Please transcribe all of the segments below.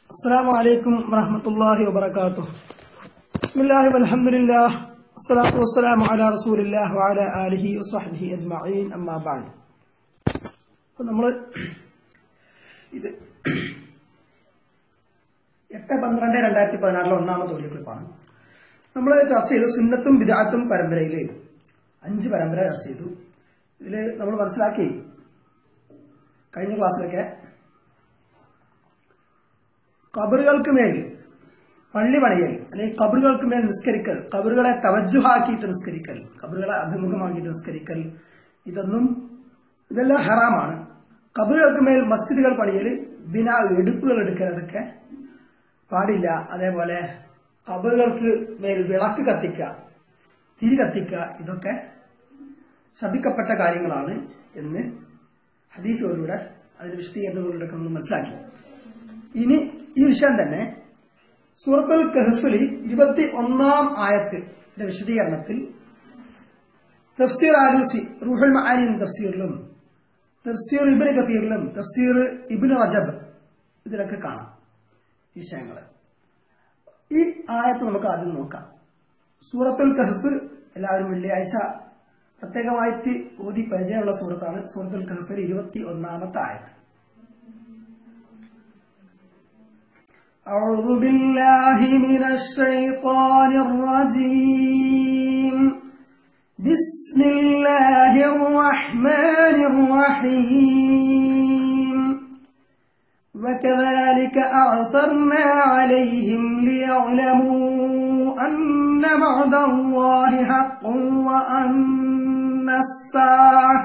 السلام عليكم ورحمة الله وبركاته بسم الله والحمد لله الصلاة والسلام على رسول الله وعلى آله وصحبه أجمعين أما بعد അപ്പോൾ നമ്മൾ ഇത് എട്ട് പന്ത്രണ്ട് രണ്ടായിരത്തി പതിനാറിലെ ഒന്നാമത്തെ ഓഡിയോ ക്ലിപ്പാണ് നമ്മൾ ചർച്ച ചെയ്തു സുന്നത്തും വിദാത്തും പരമ്പരയിൽ അഞ്ച് പരമ്പര ചർച്ച ചെയ്തു ഇതിൽ നമ്മൾ മനസ്സിലാക്കി കഴിഞ്ഞ ക്ലാസ്സിലൊക്കെ കബറുകൾക്ക് മേൽ പള്ളി പണിയൽ അല്ലെങ്കിൽ കബറുകൾക്ക് മേൽ നിസ്കരിക്കൽ കബറുകളെ തവജുഹാക്കിയിട്ട് നിസ്കരിക്കൽ കബറുകളെ അഭിമുഖമാക്കിയിട്ട് നിസ്കരിക്കൽ ഇതൊന്നും ഇതെല്ലാം ഹറാമാണ് കബറുകൾക്ക് മേൽ മസ്ജിദുകൾ പണിയൽ ബിനാ എടുപ്പുകൾ എടുക്കൽ അതൊക്കെ പാടില്ല അതേപോലെ കബറുകൾക്ക് മേൽ വിളക്ക് കത്തിക്കുക തിരി കത്തിക്കുക ഇതൊക്കെ ശപിക്കപ്പെട്ട കാര്യങ്ങളാണ് എന്ന് ഹദീഫുകളിലൂടെ അതിന്റെ വിശദീകരണങ്ങളിലൂടെ നമ്മൾ മനസ്സിലാക്കി ഇനി ഈ വിഷയം തന്നെ സൂറത്തുൽ കഹഫിൽ ഇരുപത്തി ഒന്നാം ആയത്തിന്റെ വിശദീകരണത്തിൽ തഫ്സീർ ആലൂസി റുഹുൽ മഹാനി തഫ്സീറിലും തഫ്സീർ ഇബിന് കത്തീറിലും തഫ്സീർ ഇബിന് റജബ് ഇതിലൊക്കെ കാണാം ഈ വിഷയങ്ങൾ ഈ ആയത്ത് നമുക്ക് ആദ്യം നോക്കാം സൂറത്തുൽ കഹഫ് എല്ലാവരും വെള്ളിയാഴ്ച പ്രത്യേകമായിട്ട് ഓതി പരിചയമുള്ള സൂറത്താണ് സൂറത്തുൽ കഹഫിൽ ഇരുപത്തി ഒന്നാമത്തെ ആയത്ത് أعوذ بالله من الشيطان الرجيم بسم الله الرحمن الرحيم وكذلك أعثرنا عليهم ليعلموا أن وعد الله حق وأن الساعة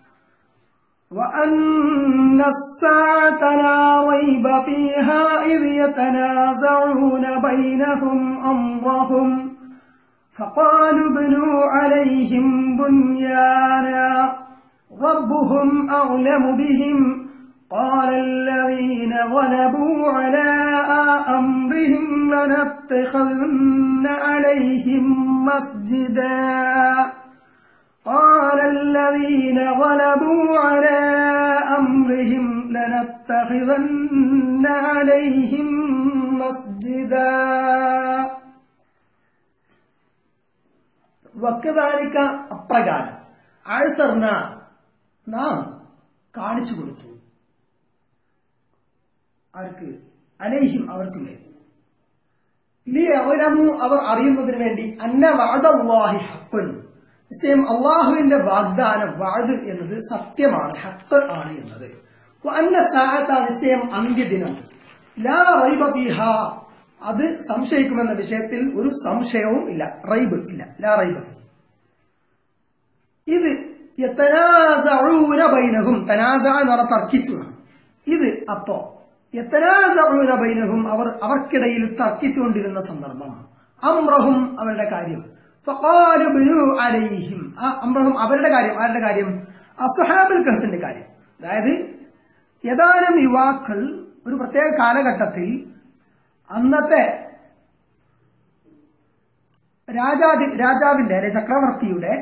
وأن الساعة لا ريب فيها إذ يتنازعون بينهم أمرهم فقالوا ابنوا عليهم بنيانا ربهم أعلم بهم قال الذين غلبوا على أمرهم لنتخذن عليهم مسجدا قال الذين غلبوا على أمرهم لنتخذن عليهم مسجدا വക്കതാലിക്ക അപ്രകാരം ആഴ്സർന നാം കാണിച്ചു കൊടുത്തു ആർക്ക് അലേഹിം അവർക്ക് മേൽ ലിയഅലമു അവർ അറിയുന്നതിന് വേണ്ടി അന്ന വഅദല്ലാഹി ഹഖ്ഖുൻ നിശ്ചയം അള്ളാഹുവിന്റെ വാഗ്ദാനം വാഴ് എന്നത് സത്യമാണ് ഹക്ക് ആണ് എന്നത് അന്ന സാഹത്ത നിശ്ചയം അന്ത്യദിനം ലാ റൈബ ഫീഹ അത് സംശയിക്കുമെന്ന വിഷയത്തിൽ ഒരു സംശയവും ഇല്ല റൈബ് ഇല്ല ലാ റൈബ ഇത് യത്തനാസഊന ബൈനഹും തനാസ എന്ന് പറഞ്ഞ തർക്കിച്ചു ഇത് അപ്പോ യത്തനാസഊന ബൈനഹും അവർ അവർക്കിടയിൽ തർക്കിച്ചുകൊണ്ടിരുന്ന സന്ദർഭം അമ്രഹും അവരുടെ കാര്യം ഫഖാലു ബിനു അലൈഹിം ആ അമ്രഹും അവരുടെ കാര്യം ആരുടെ കാര്യം അസ്ഹാബുൽ കഹഫിന്റെ കാര്യം അതായത് ഏതാനും യുവാക്കൾ ഒരു പ്രത്യേക കാലഘട്ടത്തിൽ അന്നത്തെ രാജാതി രാജാവിന്റെ അല്ലെ ചക്രവർത്തിയുടെ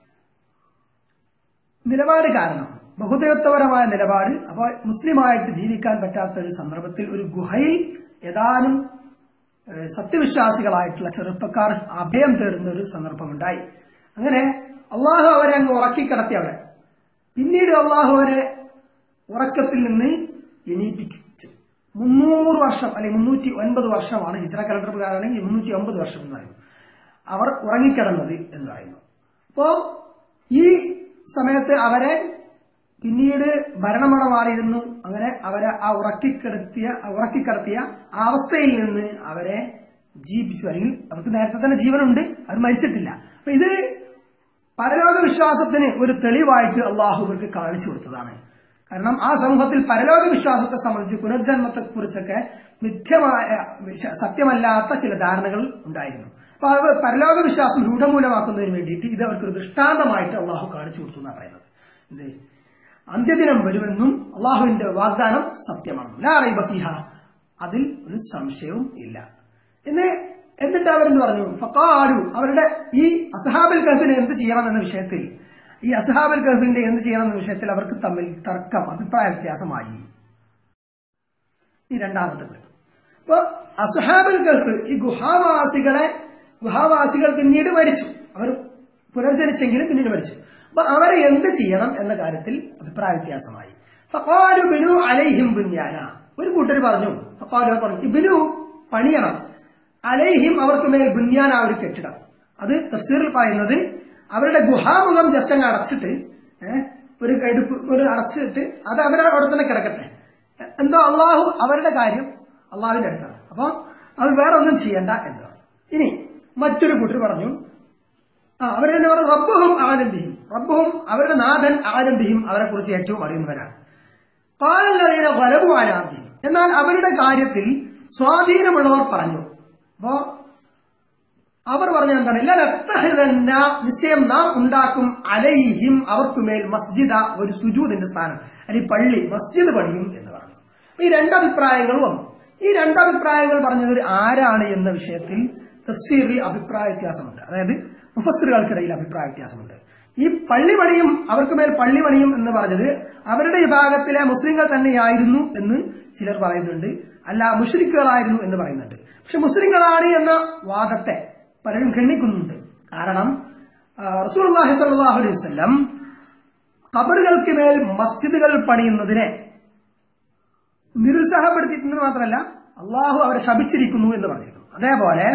നിലപാട് കാരണം ബഹുദൈവത്വപരമായ നിലപാട് അപ്പോൾ മുസ്ലിമായിട്ട് ജീവിക്കാൻ പറ്റാത്ത ഒരു സന്ദർഭത്തിൽ ഒരു ഗുഹയിൽ ഏതാനും സത്യവിശ്വാസികളായിട്ടുള്ള ചെറുപ്പക്കാർ അഭയം തേടുന്ന ഒരു സന്ദർഭമുണ്ടായി അങ്ങനെ അള്ളാഹു അവരെ അങ്ങ് ഉറക്കിക്കിടത്തി അവിടെ പിന്നീട് അള്ളാഹു അവരെ ഉറക്കത്തിൽ നിന്ന് എണീപ്പിച്ചു മുന്നൂറ് വർഷം അല്ലെങ്കിൽ മുന്നൂറ്റി ഒൻപത് വർഷമാണ് ഹിജറ കലണ്ടർ പ്രകാരമാണെങ്കിൽ മുന്നൂറ്റി ഒമ്പത് വർഷം എന്ന് പറയുന്നു അവർ ഉറങ്ങിക്കിടന്നത് എന്ന് പറയുന്നു അപ്പോ ഈ സമയത്ത് അവരെ പിന്നീട് ഭരണമട മാറിയിരുന്നു അങ്ങനെ അവരെ ആ ഉറക്കിക്കിടത്തിയ ഉറക്കിക്കിടത്തിയ ആ അവസ്ഥയിൽ നിന്ന് അവരെ ജീവിപ്പിച്ചു അല്ലെങ്കിൽ അവർക്ക് നേരത്തെ തന്നെ ജീവനുണ്ട് അവർ മരിച്ചിട്ടില്ല അപ്പൊ ഇത് പരലോക വിശ്വാസത്തിന് ഒരു തെളിവായിട്ട് അള്ളാഹു ഇവർക്ക് കാണിച്ചു കൊടുത്തതാണ് കാരണം ആ സമൂഹത്തിൽ പരലോക വിശ്വാസത്തെ സംബന്ധിച്ച് പുനർജന്മത്തെ കുറിച്ചൊക്കെ മിഥ്യമായ സത്യമല്ലാത്ത ചില ധാരണകൾ ഉണ്ടായിരുന്നു അപ്പൊ അത് പരലോക വിശ്വാസം രൂഢമൂലമാക്കുന്നതിന് വേണ്ടിയിട്ട് ഇത് അവർക്കൊരു ദൃഷ്ടാന്തമായിട്ട് അള്ളാഹു കാണിച്ചു കൊടുത്തു എന്നാണ് പറയുന്നത് എന്ത് അന്ത്യദിനം വരുമെന്നും അള്ളാഹുവിന്റെ വാഗ്ദാനം സത്യമാണ് ലാറൈ ബഫിഹ അതിൽ ഒരു സംശയവും ഇല്ല എന്ന് എന്നിട്ട് അവരെന്ന് പറഞ്ഞു ഫക്കാരു അവരുടെ ഈ അസഹാബൽ കഹഫിന് എന്ത് ചെയ്യണം എന്ന വിഷയത്തിൽ ഈ അസഹാബൽ കഹഫിന്റെ എന്ത് ചെയ്യണം എന്ന വിഷയത്തിൽ അവർക്ക് തമ്മിൽ തർക്കം അഭിപ്രായ വ്യത്യാസമായി ഈ രണ്ടാമത്തെ ക്ലിപ്പ് അപ്പൊ അസുഹാബുൽ ഗൾഫ് ഈ ഗുഹാവാസികളെ ഗുഹാവാസികൾ പിന്നീട് മരിച്ചു അവർ പുനർജനിച്ചെങ്കിലും പിന്നീട് മരിച്ചു അപ്പൊ അവരെ എന്ത് ചെയ്യണം എന്ന കാര്യത്തിൽ അഭിപ്രായ വ്യത്യാസമായി ഫഖാലു ബിനു അലൈഹിം ബുന്യാന ഒരു കൂട്ടർ പറഞ്ഞു ഫഖാലു പറഞ്ഞു ഇബിനു പണിയണം അലൈഹിം അവർക്ക് മേൽ ബുന്യാന ആ ഒരു കെട്ടിടം അത് തഫ്സീറിൽ പറയുന്നത് അവരുടെ ഗുഹാമുഖം ജസ്റ്റ് അങ്ങ് അടച്ചിട്ട് ഏഹ്, ഒരു എടുപ്പ് ഒരു അടച്ചിട്ട് അത് അവരുടെ അവിടെ തന്നെ കിടക്കട്ടെ എന്തോ അള്ളാഹു അവരുടെ കാര്യം അള്ളാഹുവിന്റെ അടുത്താണ് അപ്പൊ അത് വേറെ ഒന്നും ചെയ്യണ്ട എന്നാണ് ഇനി മറ്റൊരു കൂട്ടർ പറഞ്ഞു ആ അവരെ തന്നെ പറഞ്ഞു റബ്ബുഹും ആനന്ദിയും റബ്ബുഹും അവരുടെ നാഥൻ ആനന്ദിയും അവരെ കുറിച്ച് ഏറ്റവും അറിയുന്നവരാണ് പാലല്ലതീന വലവു ആനാന്തിയും എന്നാൽ അവരുടെ കാര്യത്തിൽ സ്വാധീനമുള്ളവർ പറഞ്ഞു അപ്പോ അവർ പറഞ്ഞ എന്താണ് ലനത്തഹിദന്ന നിശ്ചയം നാം ഉണ്ടാക്കും അലൈഹിം അവർക്കുമേൽ മസ്ജിദ ഒരു സുജൂദിന്റെ സ്ഥാനം അല്ലെങ്കിൽ പള്ളി മസ്ജിദ് പണിയും എന്ന് പറഞ്ഞു അപ്പൊ ഈ രണ്ടഭിപ്രായങ്ങൾ വന്നു ഈ രണ്ടഭിപ്രായങ്ങൾ പറഞ്ഞത് ആരാണ് എന്ന വിഷയത്തിൽ തഫ്സീറിൽ അഭിപ്രായ വ്യത്യാസമുണ്ട് അതായത് മുഫസ്സിറുകൾക്കിടയിൽ അഭിപ്രായ വ്യത്യാസമുണ്ട് ഈ പള്ളി പണിയും അവർക്ക് മേൽ പള്ളി പണിയും എന്ന് പറഞ്ഞത് അവരുടെ വിഭാഗത്തിലെ മുസ്ലിങ്ങൾ തന്നെയായിരുന്നു എന്ന് ചിലർ പറയുന്നുണ്ട് അല്ല മുഷ്രിക്കുകളായിരുന്നു എന്ന് പറയുന്നുണ്ട് പക്ഷെ മുസ്ലിങ്ങളാണ് എന്ന വാദത്തെ പലരും ഖണ്ഡിക്കുന്നുണ്ട് കാരണം റസൂൽഹി സല്ലാഹു അലൈഹി വസ്ലം ഖബറുകൾക്ക് മേൽ മസ്ജിദുകൾ പണിയുന്നതിനെ നിരുത്സാഹപ്പെടുത്തിയിട്ടുണ്ട് മാത്രമല്ല അള്ളാഹു അവരെ ശപിച്ചിരിക്കുന്നു എന്ന് പറഞ്ഞിരിക്കുന്നു അതേപോലെ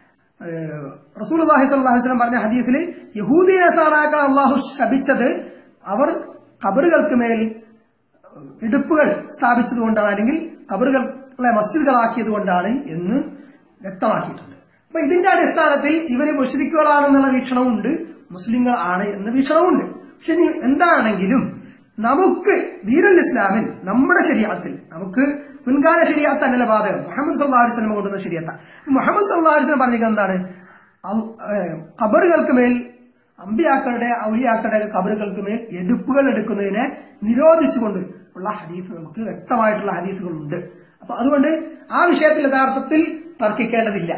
റസൂൽ അള്ളാഹി സ്വല്ലാഹു വസ്ലം പറഞ്ഞ ഹദീസിൽ യഹൂദി നസാറാക്കൾ അള്ളാഹു ശപിച്ചത് അവർ ഖബറുകൾക്ക് മേൽ ഇടുപ്പുകൾ സ്ഥാപിച്ചത് കൊണ്ടാണ് അല്ലെങ്കിൽ ഖബറുകളെ മസ്ജിദുകളാക്കിയത് കൊണ്ടാണ് എന്ന് വ്യക്തമാക്കിയിട്ടുണ്ട് അപ്പൊ ഇതിന്റെ അടിസ്ഥാനത്തിൽ ഇവര് മുഷ്രിക്കുകളാണെന്നുള്ള വീക്ഷണമുണ്ട് മുസ്ലിങ്ങൾ ആണ് എന്ന വീക്ഷണമുണ്ട് പക്ഷെ ഇനി എന്താണെങ്കിലും നമുക്ക് ദീനുൽ ഇസ്ലാമിൽ നമ്മുടെ ശരീരത്തിൽ നമുക്ക് മുൻകാല ശരിയാത്ത അല്ലല്ല ബാധകം മുഹമ്മദ് സല്ലാ അലിസ്ലം കൊണ്ടുവന്ന ശരിയത്ത മുഹമ്മദ് സല്ലാ അലിസ്ലം പറഞ്ഞിരിക്കുന്നത് എന്താണ് അൽ- ഏഹ് ഖബറുകൾക്ക് മേൽ അമ്പിയാക്കളുടെ ഔലിയാക്കളുടെ ഖബറുകൾക്ക് മേൽ എടുപ്പുകൾ എടുക്കുന്നതിനെ നിരോധിച്ചുകൊണ്ട് ഉള്ള ഹദീസ് നമുക്ക് വ്യക്തമായിട്ടുള്ള ഹദീസുകളുണ്ട് അപ്പൊ അതുകൊണ്ട് ആ വിഷയത്തിൽ യഥാർത്ഥത്തിൽ തർക്കിക്കേണ്ടതില്ല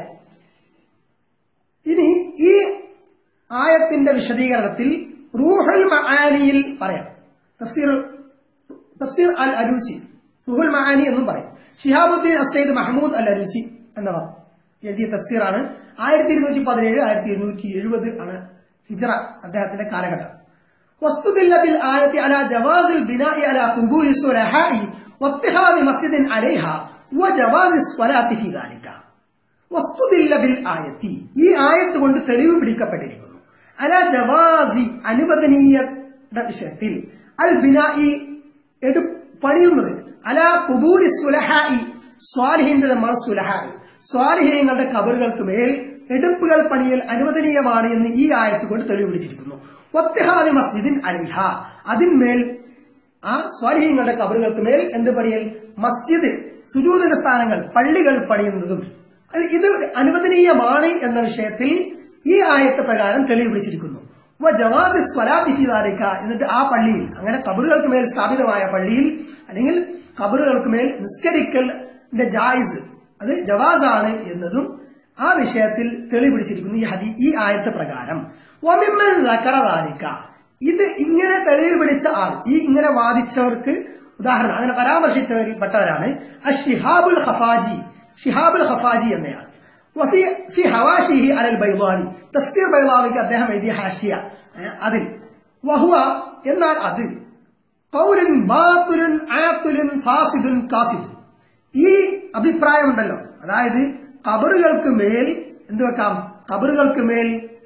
ഇനി ഈ ആയത്തിന്റെ വിശദീകരണത്തിൽ റൂഹൽ മആനിയിൽ പറയാം തഫ്സീർ തഫ്സീർ അൽ അരൂസി റൂഹുൽ മആനി എന്നും പറയും ഷിഹാബുദ്ദീൻ അസൈദ് മഹമ്മൂദ് അൽ അരൂസി എന്നവർ എഴുതിയ തഫ്സീറാണ് ആയിരത്തി ഇരുന്നൂറ്റി പതിനേഴ് ആയിരത്തി ഇരുന്നൂറ്റി എഴുപത് ആണ് ഹിജറ അദ്ദേഹത്തിന്റെ കാലഘട്ടം واستدل بالآية على جواز البناء على قبور الصلحاء واتخاذ مسجد عليها وجواز الصلاة في ذلك വസ്തുതില്ല ബിൽ ആയത്തി ഈ ആയത്ത് കൊണ്ട് തെളിവ് പിടിക്കപ്പെട്ടിരിക്കുന്നു അല ജവാസി അനുവദനീയയുടെ വിഷയത്തിൽ അൽ ബിനായി എടു പണിയുന്നത് അല കുബൂരി സുലഹായി സ്വാലിഹിന്റെ നമ്മൾ സുലഹായി സ്വാലിഹ്യങ്ങളുടെ കബറുകൾക്ക് മേൽ എടുപ്പുകൾ പണിയൽ അനുവദനീയമാണ് എന്ന് ഈ ആയത്ത് കൊണ്ട് തെളിവ് പിടിച്ചിരിക്കുന്നു ഒത്തഹാദി മസ്ജിദിൻ അലിഹ അതിന്മേൽ ആ സ്വാലിഹ്യങ്ങളുടെ കബറുകൾക്ക് മേൽ എന്ത് പണിയൽ മസ്ജിദ് സുജൂദിന്റെ സ്ഥാനങ്ങൾ പള്ളികൾ പണിയുന്നതും അത് ഇത് അനുവദനീയമാണ് എന്ന വിഷയത്തിൽ ഈ ആയത്ത് പ്രകാരം തെളിവ് പിടിച്ചിരിക്കുന്നു വ ജവാദ് സ്വലാത്തി ഫി ദാലിക എന്നിട്ട് ആ പള്ളിയിൽ അങ്ങനെ കബറുകൾക്ക് മേൽ സ്ഥാപിതമായ പള്ളിയിൽ അല്ലെങ്കിൽ കബറുകൾക്ക് മേൽ നിസ്കരിക്കലിന്റെ ജായിസ് അത് ജവാസാണ് എന്നതും ആ വിഷയത്തിൽ തെളിവ് പിടിച്ചിരിക്കുന്നു ഈ ഹദി ഈ ആയത്ത് പ്രകാരം വമിമ്മൻ ദാലിക ഇത് ഇങ്ങനെ തെളിവ് പിടിച്ച ആൾ ഈ ഇങ്ങനെ വാദിച്ചവർക്ക് ഉദാഹരണം അങ്ങനെ പരാമർശിച്ചവരിൽ പെട്ടവരാണ് അഷിഹാബുൽ ഖഫാജി ഷിഹാബുൽ ഖഫാജി എന്നയാൾ വഫി ഫി ഹവാഷിഹി അലൽ ബൈളാനി തഫ്സീർ ബൈളാവിക്ക് അദ്ദേഹം എഴുതിയ ഹാഷിയ ഏ, അതിൽ വഹുവ എന്നാൽ അത് കൗലുൻ ബാത്തുലുൻ ആത്തുലുൻ ഫാസിദുൻ കാസിദുൻ ഈ അഭിപ്രായമുണ്ടല്ലോ അതായത് കബറുകൾക്ക് മേൽ എന്ത് വെക്കാം കബറുകൾക്ക് മേൽ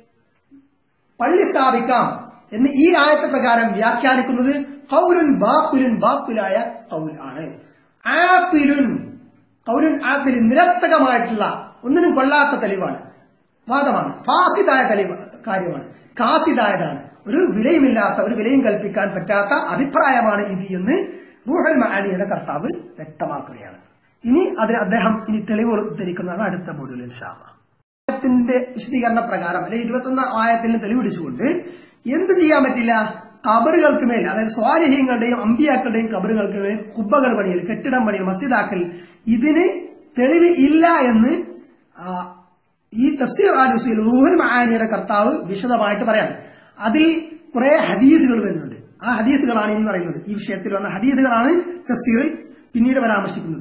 പള്ളി സ്ഥാപിക്കാം എന്ന് ഈ ആയത്തെ പ്രകാരം വ്യാഖ്യാനിക്കുന്നത് കൗലുൻ ബാത്തുലുൻ ബാത്തുലായ കൗൽ ആണ് ആത്തുലുൻ കൗലുൻ ആത്തുലുൻ നിരർത്ഥകമായിട്ടുള്ള ഒന്നിനും കൊള്ളാത്ത തെളിവാണ് വാദമാണ് ഫാസിദായ തെളിവ് കാര്യമാണ് കാസിദായതാണ് ഒരു വിലയുമില്ലാത്ത ഒരു വിലയും കൽപ്പിക്കാൻ പറ്റാത്ത അഭിപ്രായമാണ് ഇത് എന്ന് റൂഹൽ മഹാനിയുടെ കർത്താവ് വ്യക്തമാക്കുകയാണ് ഇനി അതിന് അദ്ദേഹം ഇനി തെളിവ് ഉദ്ധരിക്കുന്നതാണ് അടുത്ത മോഡ്യൂളിൽ ഷാമ ആയത്തിന്റെ വിശദീകരണ പ്രകാരം അല്ലെങ്കിൽ ഇരുപത്തൊന്ന് ആയത്തിന് തെളിവിടിച്ചുകൊണ്ട് എന്ത് ചെയ്യാൻ പറ്റില്ല കബറുകൾക്ക് മേൽ അതായത് സ്വാലിഹ്യങ്ങളുടെയും അമ്പിയാക്കളുടെയും കബറുകൾക്ക് മേൽ കുബ്ബകൾ പണിയൽ കെട്ടിടം പണിയൽ മസ്ജിദാക്കൽ ഇതിന് തെളിവ് ഇല്ല എന്ന് ആ, ഈ തഫ്സീർ ആലുസിൽ റൂഹൽ മഹാനിയുടെ കർത്താവ് വിശദമായിട്ട് പറയാണ് അതിൽ കുറെ ഹദീസുകൾ വരുന്നുണ്ട് ആ ഹദീസുകളാണ് ഇനി പറയുന്നത് ഈ വിഷയത്തിൽ വന്ന ഹദീസുകളാണ് തഫ്സീറിൽ പിന്നീട് പരാമർശിക്കുന്നത്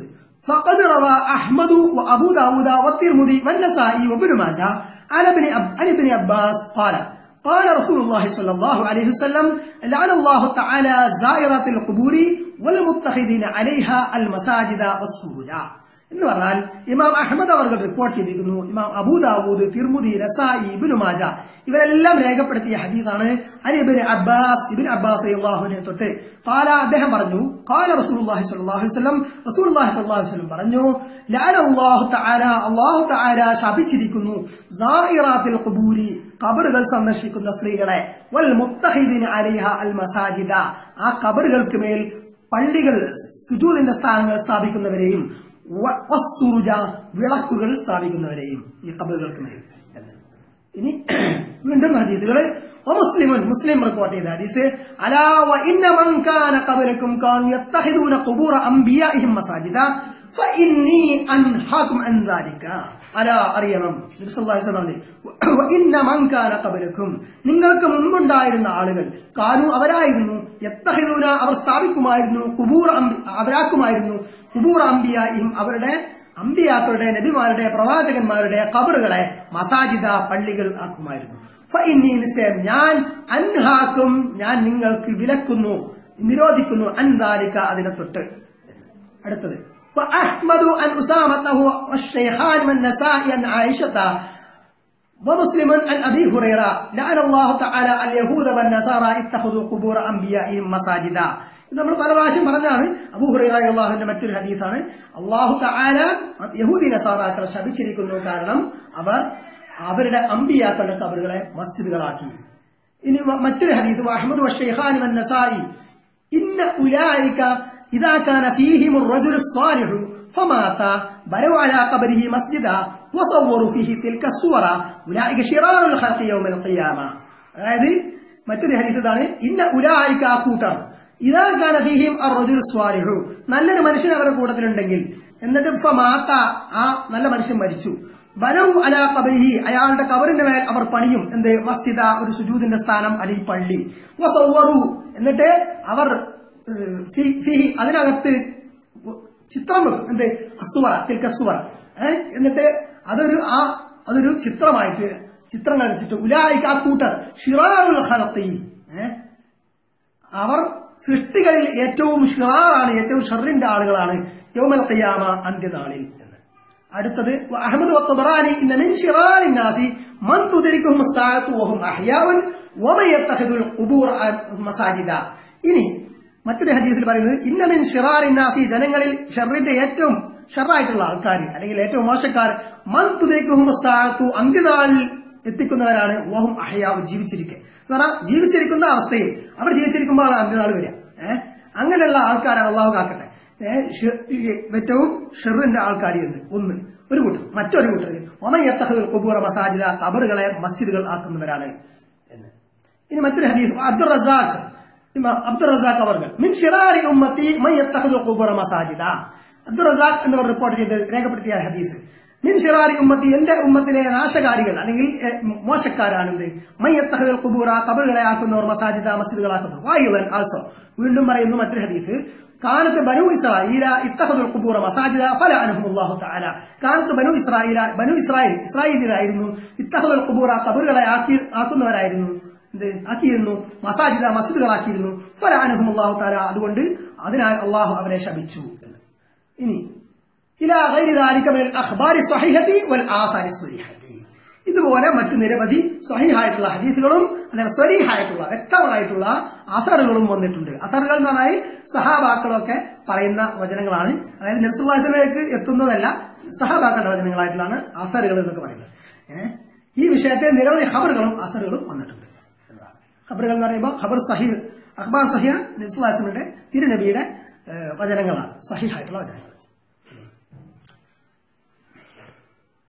فقد روى أحمد وأبو داود والترمذي والنسائي وابن ماجه عن ابن أب... عن ابن عباس قال قال رسول الله صلى الله عليه وسلم لعن الله تعالى زائرات القبور والمتخذين عليها المساجد والسروج എന്ന് പറഞ്ഞാൽ ഇമാം അഹമ്മദ് അവർ റിപ്പോർട്ട് ചെയ്തിരിക്കുന്നു ഇമാം അബൂദാവൂദ് തിർമുദി റസായി ഇബിനു മാജ ഇവരെല്ലാം രേഖപ്പെടുത്തിയ ഹദീസാണ് അനിബിൻ അബ്ബാസ് ഇബിൻ അബ്ബാസ് അള്ളാഹുവിനെ തൊട്ട് കാല അദ്ദേഹം പറഞ്ഞു കാല റസൂലുള്ളാഹി സ്വല്ലല്ലാഹു അലൈഹി വസല്ലം റസൂലുള്ളാഹി സ്വല്ലല്ലാഹു അലൈഹി വസല്ലം പറഞ്ഞു ലഅന അല്ലാഹു തആല അല്ലാഹു തആല ശപിച്ചിരിക്കുന്നു സായിറാത്തിൽ ഖുബൂരി ഖബറുകൾ സന്ദർശിക്കുന്ന സ്ത്രീകളെ വൽ മുത്തഹിദിന അലൈഹ അൽ മസാജിദ ആ ഖബറുകൾക്ക് മേൽ പള്ളികൾ സുജൂദിന്റെ സ്ഥാനങ്ങൾ സ്ഥാപിക്കുന്നവരെയും വ- വസ്സുറുജ വിളക്കുകൾ സ്ഥാപിക്കുന്നവരെയും ഈ ഖബറുകൾക്ക് മേൽ എന്ന്. ഇനി വീണ്ടും ഹദീസുകള് ومسلم مسلم റിപ്പോർട്ട് ചെയ്ത ഹദീസ് അലാ وإن من كان قبلكم كانوا يتخذون قبور أنبيائهم مساجدا فإني أنهاكم عن ذلك അലാ അറിയണം നബി സല്ലല്ലാഹു അലൈഹി വസല്ലം പറഞ്ഞു, وإن من كان قبلكم നിങ്ങൾക്ക് മുൻപുണ്ടായിരുന്ന ആളുകൾ കാനു അവരായിരുന്നു യത്തഹിദൂന അവർ സ്ഥാപിക്കുമായിരുന്നു കുബൂർ അംബി- അവരാക്കുമായിരുന്നു കുബൂർ അംബിയായും അവരുടെ അമ്പിയാക്കളുടെ നബിമാരുടെ പ്രവാചകന്മാരുടെ കബറുകളെ മസാജിദ പള്ളികൾ ആക്കുമായിരുന്നു ഫഇന്നീ നിശ്ചയം ഞാൻ അൻഹാക്കും ഞാൻ നിങ്ങൾക്ക് വിലക്കുന്നു നിരോധിക്കുന്നു അൻദാലിക അതിനെ തൊട്ട് അടുത്തത് فأحمد أن أسامته والشيخان من نساء عن عائشة ومسلم عن أبي هريرة لعن الله تعالى اليهود والنصارى اتخذوا قبور أنبيائهم مساجدا ഇത് നമ്മൾ പല പ്രാവശ്യം പറഞ്ഞാണ് അബൂ ഹുറൈറ അള്ളാഹുവിന്റെ മറ്റൊരു ഹദീസാണ് അള്ളാഹു തആല യഹൂദി നസാറാക്കളെ ശപിച്ചിരിക്കുന്നു കാരണം അവർ അവരുടെ അമ്പിയാക്കളുടെ കബറുകളെ മസ്ജിദുകളാക്കി ഇനി വ- മറ്റൊരു ഹദീസ് അഹമ്മദ് വഷൈഖാൻ വന്നസായി ഇന്ന ഉലായിക ഇദാ കാന ഫീഹിം الرجل الصالح فمات بنوا على قبره مسجدا وصوروا فيه تلك الصور أولئك شرار الخلق يوم القيامة അതായത് മറ്റൊരു ഹദീസ് ഇതാണ് ഇന്ന ഉലായിക ആ കൂട്ടർ ഇതാ കാന ഫീഹിം الرجل الصالح നല്ലൊരു മനുഷ്യൻ അവരുടെ കൂട്ടത്തിലുണ്ടെങ്കിൽ എന്നിട്ട് ഫമാത്ത ആ നല്ല മനുഷ്യൻ മരിച്ചു ബനവു അലാ കബരിഹി അയാളുടെ കബറിന്റെ മേൽ അവർ പണിയും എന്ത് മസ്ജിദ ഒരു സുജൂദിന്റെ സ്ഥാനം അല്ലെങ്കിൽ പള്ളി വസവ്വറു എന്നിട്ട് അവർ ഏഹ്, ഫി- ഫിഹി അതിനകത്ത് ചിത്രം വെക്കും എന്ത് അസുവറ തിൽക്കസുവറ ഏഹ് എന്നിട്ട് അതൊരു ആ അതൊരു ചിത്രമായിട്ട് ചിത്രങ്ങൾ വെച്ചിട്ട് ഉലായിക്ക് ആ കൂട്ടർ ഷിറാറുൽ ഹലത്തി ഏഹ് അവർ സൃഷ്ടികളിൽ ഏറ്റവും ഷിറാറാണ് ഏറ്റവും ഷറിന്റെ ആളുകളാണ് യൗമൽ ഖിയാമ അന്ത്യനാളിൽ എന്ന് അടുത്തത് അഹമ്മദ് വത്തബറാനി ഇന്ന മിൻ ഷിറാറിൻ നാസി മൻ തുദരിക്കുഹും സാഅത്തു വഹും അഹ്യാഉൻ വമൻ യത്തഖിദുൽ ഖുബൂർ മസാജിദ ഇനി മറ്റൊരു ഹദീസിൽ പറയുന്നത് ഇന്ന മിൻ ഷിറാറിൻ നാസി ജനങ്ങളിൽ ഷറിന്റെ ഏറ്റവും ഷറായിട്ടുള്ള ആൾക്കാർ അല്ലെങ്കിൽ ഏറ്റവും മോശക്കാർ മൻ തുദരിക്കുഹും സാഅത്തു അന്ത്യനാളിൽ എത്തിക്കുന്നവരാണ് വഹും അഹയാവ് ജീവിച്ചിരിക്കെ എന്ന് പറഞ്ഞാൽ ജീവിച്ചിരിക്കുന്ന അവസ്ഥയിൽ അവർ ജീവിച്ചിരിക്കുമ്പോഴാണ് അന്ത്യനാൾ വരിക ഏഹ് അങ്ങനെയുള്ള ആൾക്കാരാണ് അള്ളാഹു കാക്കട്ടെ ഏഹ് ഷെ- ഈ ഏറ്റവും ഷെറിന്റെ ആൾക്കാർ എന്ന് ഒന്ന് ഒരു കൂട്ടർ മറ്റൊരു കൂട്ടർ ഒമയത്തഹുൽ കുബൂറ മസാജിദ കബറുകളെ മസ്ജിദുകൾ ആക്കുന്നവരാണ് എന്ന് ഇനി മറ്റൊരു ഹദീസ് അബ്ദുൾ റസാഖ് ഇമാം അബ്ദുൾ റസാഖ് അവർ മിൻ ഷിറാരി ഉമ്മത്തി മയ്യത്തഹുൽ കുബൂറ മസാജിദ അബ്ദുൾ റസാഖ് എന്നിവർ റിപ്പോർട്ട് ചെയ്ത് രേഖപ്പെടുത്തിയ ഹദീസ് മിൻ ഷിറാരി ഉമ്മത്തി എന്റെ ഉമ്മത്തിലെ നാശകാരികൾ അല്ലെങ്കിൽ എ, മോശക്കാരാണെന്ത് മയ്യത്തഹുൽ കുബൂറ കബറുകളെ ആക്കുന്നവർ മസാജിദ മസ്ജിദുകളാക്കുന്നവർ വായുവൻ ആൾസോ വീണ്ടും പറയുന്നു മറ്റൊരു ഹദീസ് കാലത്ത് ബനു ഇസ്രായേല ഇത്തഹദുൽ ഖുബൂറ മസാജിദ ഫലഅനഹും അല്ലാഹു തആല കാലത്ത് ബനു ഇസ്രായേല ബനു ഇസ്രായേൽ ഇസ്രായേലിലായിരുന്നു ഇത്തഹദുൽ ഖുബൂറ ഖബറുകളെ ആക്കി ആക്കുന്നവരായിരുന്നു എന്ത് ആക്കിയിരുന്നു മസാജിദ മസ്ജിദുകളാക്കിയിരുന്നു ഫലഅനഹും അല്ലാഹു തആല അതുകൊണ്ട് അതിനാൽ അള്ളാഹു അവരെ ശപിച്ചു എന്ന്. ഇനി ഇലാ ഗൈരി ദാലിക മിനൽ അഖ്ബാരി സ്വഹീഹത്തി വൽ ആസാരി സ്വരീഹത്തി ഇതുപോലെ മറ്റു നിരവധി സ്വഹീഹായിട്ടുള്ള ഹദീസുകളും അല്ലെങ്കിൽ സ്വരീഹായിട്ടുള്ള വ്യക്തമായിട്ടുള്ള അസറുകളും വന്നിട്ടുണ്ട് അസറുകൾ എന്ന് പറഞ്ഞാൽ സഹാബാക്കളൊക്കെ പറയുന്ന വചനങ്ങളാണ് അതായത് നബ്സുല്ലാസിലേക്ക് എത്തുന്നതല്ല സഹാബാക്കളുടെ വചനങ്ങളായിട്ടുള്ളതാണ് അസറുകൾ എന്നൊക്കെ പറയുന്നത് ഏഹ് ഈ വിഷയത്തിൽ നിരവധി ഖബറുകളും അസറുകളും വന്നിട്ടുണ്ട് എന്നതാണ് ഖബറുകൾ എന്ന് പറയുമ്പോൾ ഖബർ സഹീഹ് അഖ്ബാർ സഹിയ നബ്സുല്ലാസിന്റെ തിരുനബിയുടെ ഏഹ്, വചനങ്ങളാണ് സഹിഹായിട്ടുള്ള വചനങ്ങൾ